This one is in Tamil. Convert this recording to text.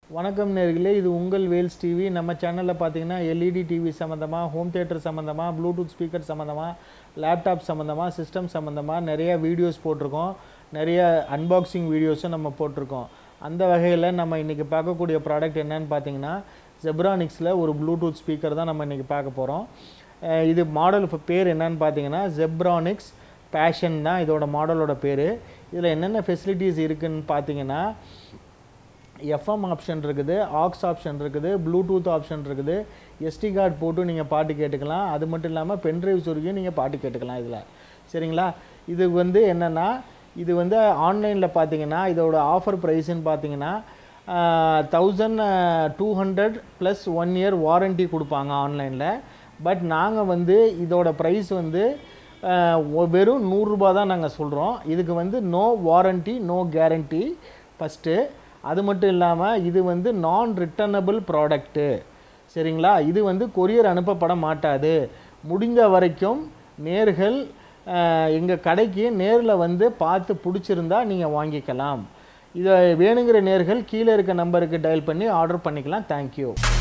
வணக்கம் நேர்களே இது உங்கள் வேல்ஸ் டிவி நம்ம சேனலில் பார்த்தீங்கன்னா எல்இடி டிவி சம்மந்தமாக ஹோம் தியேட்டர் சம்மந்தமாக ப்ளூடூத் ஸ்பீக்கர் சம்மந்தமாக லேப்டாப் சம்மந்தமாக சிஸ்டம் சம்மந்தமாக நிறைய வீடியோஸ் போட்டிருக்கோம் நிறைய அன்பாக்சிங் வீடியோஸும் நம்ம போட்டிருக்கோம் அந்த வகையில் நம்ம இன்றைக்கி பார்க்கக்கூடிய ப்ராடக்ட் என்னன்னு பார்த்தீங்கன்னா ஜெப்ரானிக்ஸில் ஒரு ப்ளூடூத் ஸ்பீக்கர் தான் நம்ம இன்றைக்கி பார்க்க போகிறோம் இது மாடல் பேர் என்னன்னு பார்த்தீங்கன்னா ஜெப்ரானிக்ஸ் பேஷன் தான் இதோட மாடலோட பேர் இதில் என்னென்ன ஃபெசிலிட்டிஸ் இருக்குன்னு பார்த்தீங்கன்னா எஃப்எம் ஆப்ஷன் இருக்குது ஆக்ஸ் ஆப்ஷன் இருக்குது ப்ளூடூத் ஆப்ஷன் இருக்குது எஸ்டி கார்டு போட்டு நீங்கள் பாட்டு கேட்டுக்கலாம் அது மட்டும் இல்லாமல் பென்ட்ரைவ் சொருகியும் நீங்கள் பாட்டு கேட்டுக்கலாம் இதில் சரிங்களா இது வந்து என்னென்னா இது வந்து ஆன்லைனில் பார்த்தீங்கன்னா இதோட ஆஃபர் ப்ரைஸ்ன்னு பார்த்தீங்கன்னா thousand two hundred plus one year warranty கொடுப்பாங்க ஆன்லைனில் பட் நாங்கள் வந்து இதோட ப்ரைஸ் வந்து ஆஹ், ஒ- வெறும் நூறுரூபா தான் நாங்கள் சொல்கிறோம் இதுக்கு வந்து no warranty no guarantee first அது மட்டும் இல்லாமல் இது வந்து நான் ரிட்டர்னபிள் ப்ராடக்ட்டு சரிங்களா இது வந்து கொரியர் அனுப்பப்பட மாட்டாது முடிந்த வரைக்கும் நேர்கள் எங்கள் கடைக்கு நேரில் வந்து பார்த்து பிடிச்சிருந்தா நீங்கள் வாங்கிக்கலாம் இதை வேணுங்கிற நேர்கள் கீழே இருக்க நம்பருக்கு டயல் பண்ணி ஆர்டர் பண்ணிக்கலாம் தேங்க்யூ